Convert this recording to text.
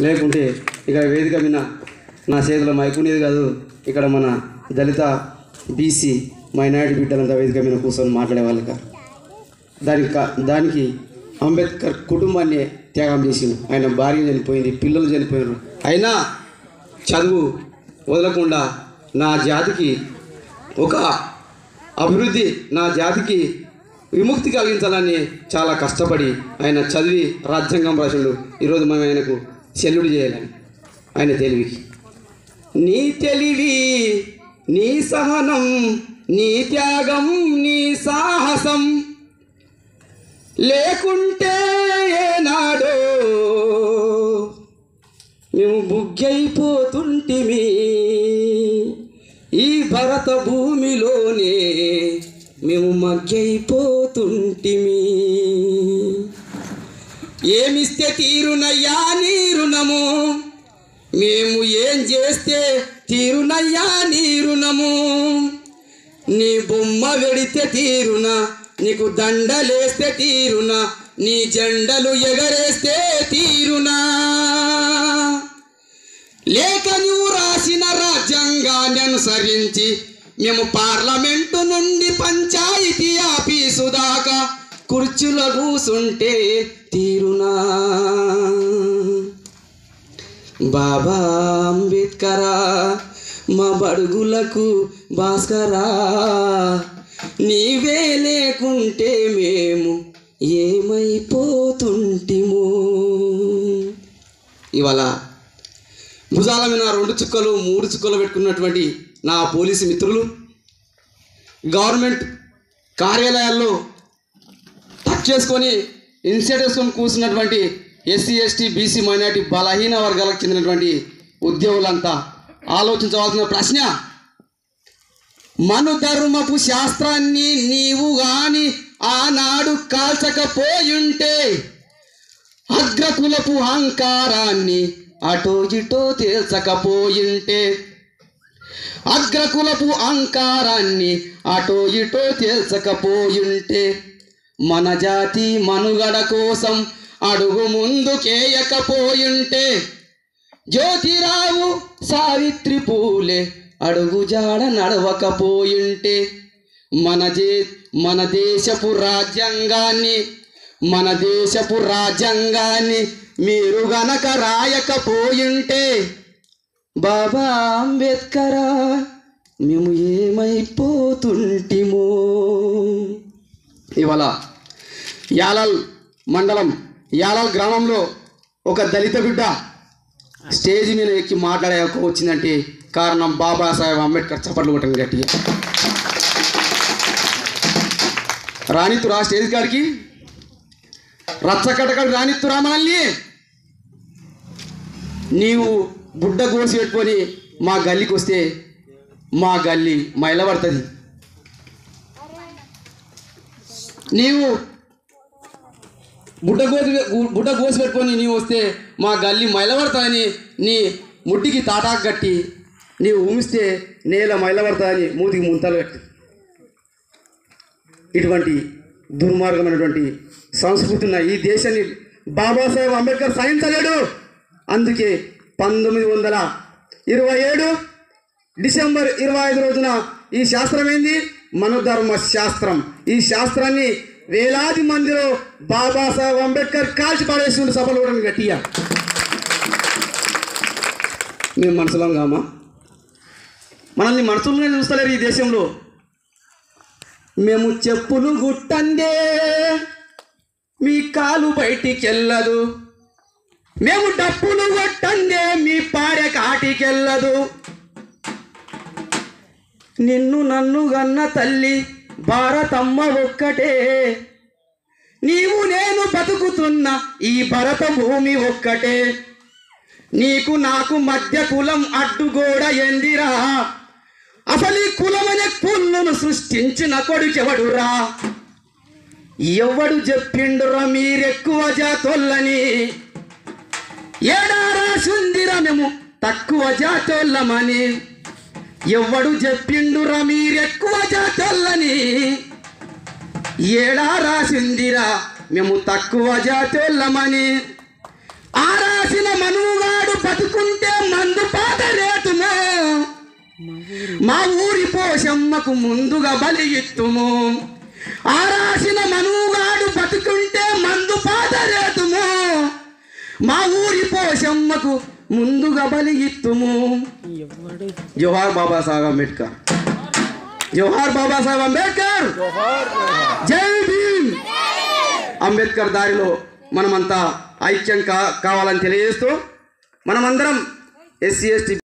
లేకుంటే ఇక్కడ వేదిక మీద నా చేతిలో మైకునేది కాదు ఇక్కడ మన దళిత బీసీ మైనారిటీ బిడ్డలంతా వేదిక మీద కూర్చొని మాట్లాడే వాళ్ళు కాదు దానికి కా- దానికి అంబేద్కర్ కుటుంబాన్ని త్యాగం చేసిండు ఆయన భార్య చనిపోయింది పిల్లలు చనిపోయినారు అయినా చదువు వదలకుండా నా జాతికి ఒక అభివృద్ధి నా జాతికి విముక్తి కలిగించాలని చాలా కష్టపడి ఆయన చదివి రాజ్యాంగం రాసిండు ఈరోజు మనం ఆయనకు చెల్లుడు చేయాలని ఆయన తెలివికి నీ తెలివి నీ సహనం నీ త్యాగం నీ సాహసం లేకుంటే ఏనాడో మేము బుగ్గైపోతుంటిమి ఈ భరత భూమిలోనే మేము మగ్గైపోతుంటిమి ఏమిస్తే తీరునయ్యా నీ రుణము మేము ఏం చేస్తే తీరునయ్యా నీ రుణము నీ బొమ్మ వెడితే తీరున నీకు దండలేస్తే తీరున నీ జెండలు ఎగరేస్తే తీరునా లేక నువ్వు రాసిన రాజ్యాంగాన్ని అనుసరించి మేము పార్లమెంటు నుండి పంచాయతీ ఆఫీసు దాకా కుర్చీలో కూసుంటే తీరునా బాబా అంబేద్కరా మా బడుగులకు భాస్కరా నీవే లేకుంటే మేము ఏమైపోతుంటిమో ఇవాళ భుజాల మీద రెండు చుక్కలు మూడు చుక్కలు పెట్టుకున్నటువంటి నా పోలీసు మిత్రులు గవర్నమెంట్ కార్యాలయాల్లో టచ్ చేసుకొని ఇన్సెట్ వేసుకొని కూర్చున్నటువంటి ఎస్సీ ఎస్టీ బీసీ మైనార్టీ బలహీన వర్గాలకు చెందినటువంటి ఉద్యోగులంతా ఆలోచించవలసిన ప్రశ్న మను ధర్మపు శాస్త్రాన్ని నీవు గాని ఆనాడు కాల్చకపోయుంటే అగ్రకులపు అహంకారాన్ని అటో ఇటో తేల్చకపోయింటే అగ్రకులపు అహంకారాన్ని అటో ఇటో తేల్చకపోయింటే మన జాతి మనుగడ కోసం అడుగు ముందుకేయకపోయింటే జ్యోతిరావు సావిత్రి పూలే అడుగు జాడ నడవకపోయింటే మన దే మన దేశపు రాజ్యాంగాన్ని మన దేశపు రాజ్యాంగాన్ని మీరు గనక రాయకపోయింటే బాబా అంబేద్కరా మేము ఏమైపోతుంటిమో ఇవాళ యాలల్ మండలం యాలల్ గ్రామంలో ఒక దళిత బిడ్డ స్టేజ్ మీద ఎక్కి మాట్లాడే హక్కు వచ్చిందంటే కారణం బాబాసాహెబ్ అంబేద్కర్ చప్పట్లు కొట్టండి గట్టిగా రానిత్తురా స్టేజ్ కాడికి రచ్చకటకడు రానిత్తురా మనల్ని నీవు బుడ్డ కోసి పెట్టుకొని మా గల్లీకి వస్తే మా గల్లీ మైలబడుతుంది నీవు బుడ్డ కోసి బుడ్డ కోసి పెట్టుకొని నీవు వస్తే మా గల్లీ మైలబడతాయని నీ ముట్టికి తాటాకు కట్టి నీవు ఊమిస్తే నేల మైలబడతాయని మూతికి ముంతలు కట్టి ఇటువంటి దుర్మార్గమైనటువంటి సంస్కృతి ఉన్న ఈ దేశాన్ని బాబాసాహెబ్ అంబేద్కర్ సహించలేడు అందుకే పంతొమ్మిది వందల ఇరవై ఏడు డిసెంబర్ ఇరవై ఐదు రోజున ఈ శాస్త్రం ఏంది మనోధర్మ శాస్త్రం ఈ శాస్త్రాన్ని వేలాది మందిలో బాబాసాహెబ్ అంబేద్కర్ కాల్చి పడేస్తుండే సభలు కూడా గట్టిగా మేము మనసులం కామా మనల్ని మనసులోనే చూస్తలేరు ఈ దేశంలో మేము చెప్పులు గుట్టందే మీ కాలు బయటికి వెళ్ళదు మేము డప్పులు కొట్టందే మీ పాడె కాటికెళ్ళదు నిన్ను నన్ను గన్న తల్లి భారతమ్మ ఒక్కటే నీవు నేను బతుకుతున్న ఈ భరత భూమి ఒక్కటే నీకు నాకు మధ్య కులం అడ్డుగోడ ఎందిరా అసలు ఈ కులమనే పుల్లును సృష్టించిన కొడుకెవడురా ఎవడు చెప్పిండురా మీరెక్కువ జాతోళ్ళని ఏడారా సుందిరా మేము తక్కువ జాతోళ్ళమని ఎవడు చెప్పిండురా మీరెక్కువ జాతోళ్ళని ఏడా రాసిందిరా మేము తక్కువ జాతోళ్ళమని ఆరాసిన మనుగాడు బతుకుంటే మందు పాత రేతుము మా ఊరి పోషమ్మకు ముందుగా బలి ఇత్తుము ఆరాసిన మనుగాడు బతుకుంటే మందు పాత రేతుము మా ఊరి పోషమ్మకు ముందుగా బలి ఇత్తుము జోహార్ బాబాసాహెబ్ అంబేద్కర్ జోహార్ బాబాసాహెబ్ అంబేద్కర్ జై భీమ్ అంబేద్కర్ దారిలో మనమంతా ఐక్యం కా కావాలని తెలియజేస్తూ మనమందరం ఎస్సీ ఎస్టీ